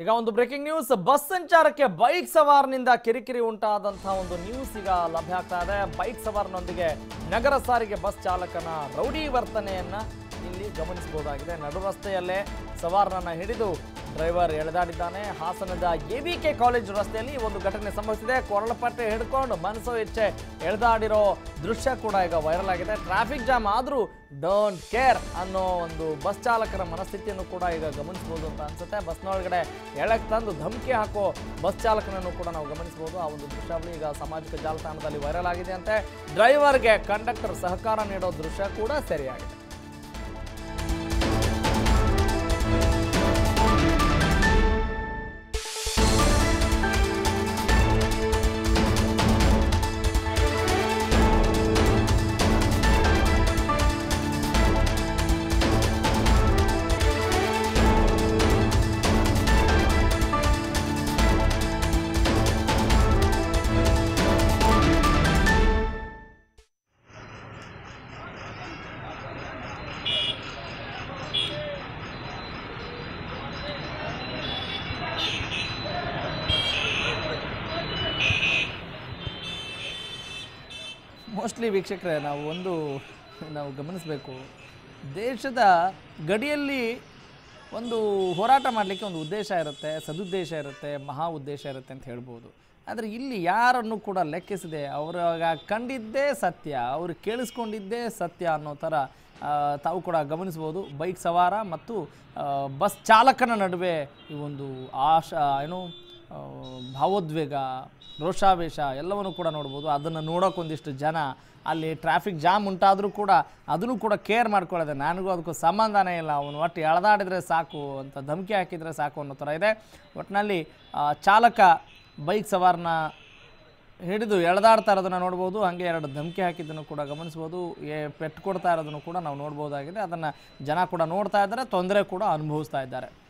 ಈಗ ಒಂದು breaking news bus ಸಂಚಾರಕ್ಕೆ ಬೈಕ್ ಸವಾರನಿಂದ ಕಿರಿಕಿರಿ ಉಂಟಾದಂತಹ ಒಂದು ನ್ಯೂಸ್ ಈಗ ಲಭ್ಯ ಆಗ್ತಾ ಇದೆ ಬೈಕ್ ಸವಾರನೊಂದಿಗೆ ನಗರ ಸಾರಿಗೆ ಬಸ್ ಚಾಲಕನ ರೌಡಿ ವರ್ತನೆಯನ್ನ ಇಲ್ಲಿ ಗಮನಿಸಬಹುದಾಗಿದೆ ನಡು ರಸ್ತೆಯಲ್ಲೇ ಸವಾರನನ್ನ ಹಿಡಿದು ಡ್ರೈವರ್ ಎಳೆದಾಡಿದ್ದಾನೆ ಹಾಸನದ ಎಬಿಕೆ ಕಾಲೇಜ್ ರಸ್ತೆಯಲ್ಲಿ ಈ ಒಂದು ಘಟನೆ ಸಂಭವಿಸಿದೆ ಕೊರಳಪಟ್ಟೆ ಹಿಡ್ಕೊಂಡು ಮನಸ್ಸು ಇಚ್ಛೆ ಎಳೆದಾಡಿರೋ ದೃಶ್ಯ ಕೂಡ ಈಗ ವೈರಲ್ ಆಗಿದೆ ಟ್ರಾಫಿಕ್ ಜಾಮ್ ಆದರೂ ಡೋಂಟ್ ಕೇರ್ ಅನ್ನೋ ಒಂದು ಬಸ್ ಚಾಲಕರ ಮನಸ್ಥಿತಿಯನ್ನು ಕೂಡ ಈಗ ಗಮನಿಸಬಹುದು ಅಂತ ಅನ್ಸುತ್ತೆ ಬಸ್ನೊಳಗಡೆ ಎಳಕ್ ತಂದು ಧಮಕಿ ಹಾಕೋ ಬಸ್ ಚಾಲಕನನ್ನು ಕೂಡ ನಾವು ಗಮನಿಸಬಹುದು ಆ ಒಂದು ದೃಶ್ಯಾವಳಿ ಈಗ ಸಾಮಾಜಿಕ ಜಾಲತಾಣದಲ್ಲಿ ವೈರಲ್ ಆಗಿದೆ ಅಂತೆ ಡ್ರೈವರ್ಗೆ ಕಂಡಕ್ಟರ್ ಸಹಕಾರ ನೀಡೋ ದೃಶ್ಯ ಕೂಡ ಸರಿಯಾಗಿದೆ ಮೋಸ್ಟ್ಲಿ ವೀಕ್ಷಕರೇ ನಾವು ಒಂದು ನಾವು ಗಮನಿಸಬೇಕು ದೇಶದ ಗಡಿಯಲ್ಲಿ ಒಂದು ಹೋರಾಟ ಮಾಡಲಿಕ್ಕೆ ಒಂದು ಉದ್ದೇಶ ಇರುತ್ತೆ ಸದುದ್ದೇಶ ಇರುತ್ತೆ ಮಹಾ ಉದ್ದೇಶ ಇರುತ್ತೆ ಅಂತ ಹೇಳ್ಬೋದು ಆದರೆ ಇಲ್ಲಿ ಯಾರನ್ನು ಕೂಡ ಲೆಕ್ಕಿಸದೆ ಅವರಾಗ ಕಂಡಿದ್ದೇ ಸತ್ಯ ಅವರು ಕೇಳಿಸ್ಕೊಂಡಿದ್ದೇ ಸತ್ಯ ಅನ್ನೋ ಥರ ಆ, ತಾವು ಕೂಡ ಗಮನಿಸ್ಬೋದು ಬೈಕ್ ಸವಾರ ಮತ್ತು ಆ, ಬಸ್ ಚಾಲಕನ ನಡುವೆ ಈ ಒಂದು ಆಶಾ ಏನು ಆ, ಭಾವೋದ್ವೇಗ ರೋಷಾವೇಶ ಎಲ್ಲವನ್ನು ಕೂಡ ನೋಡ್ಬೋದು ಅದನ್ನು ನೋಡೋಕೆ ಒಂದಿಷ್ಟು ಜನ ಅಲ್ಲಿ ಟ್ರಾಫಿಕ್ ಜಾಮ್ ಉಂಟಾದರೂ ಕೂಡ ಅದನ್ನು ಕೂಡ ಕೇರ್ ಮಾಡ್ಕೊಳ್ಳೋದೆ ನನಗೂ ಅದಕ್ಕೂ ಸಂಬಂಧನೇ ಇಲ್ಲ ಅವನು ಒಟ್ಟು ಎಳೆದಾಡಿದ್ರೆ ಸಾಕು ಅಂತ ಧಮಕಿ ಹಾಕಿದರೆ ಸಾಕು ಅನ್ನೋ ಥರ ಇದೆ ಒಟ್ಟಿನಲ್ಲಿ ಆ, ಚಾಲಕ ಬೈಕ್ ಸವಾರನ ಹಿಡಿದು ಎಳೆದಾಡ್ತಾ ಇರೋದನ್ನು ನೋಡ್ಬೋದು ಹಾಗೆ ಎರಡು ಧಮಕಿ ಹಾಕಿದ್ದನ್ನು ಕೂಡ ಗಮನಿಸ್ಬೋದು ಏ ಪೆಟ್ಟು ಕೊಡ್ತಾ ಇರೋದನ್ನು ಕೂಡ ನಾವು ನೋಡ್ಬೋದಾಗಿದೆ ಅದನ್ನು ಜನ ಕೂಡ ನೋಡ್ತಾ ಇದ್ದಾರೆ ತೊಂದರೆ ಕೂಡ ಅನುಭವಿಸ್ತಾ ಇದ್ದಾರೆ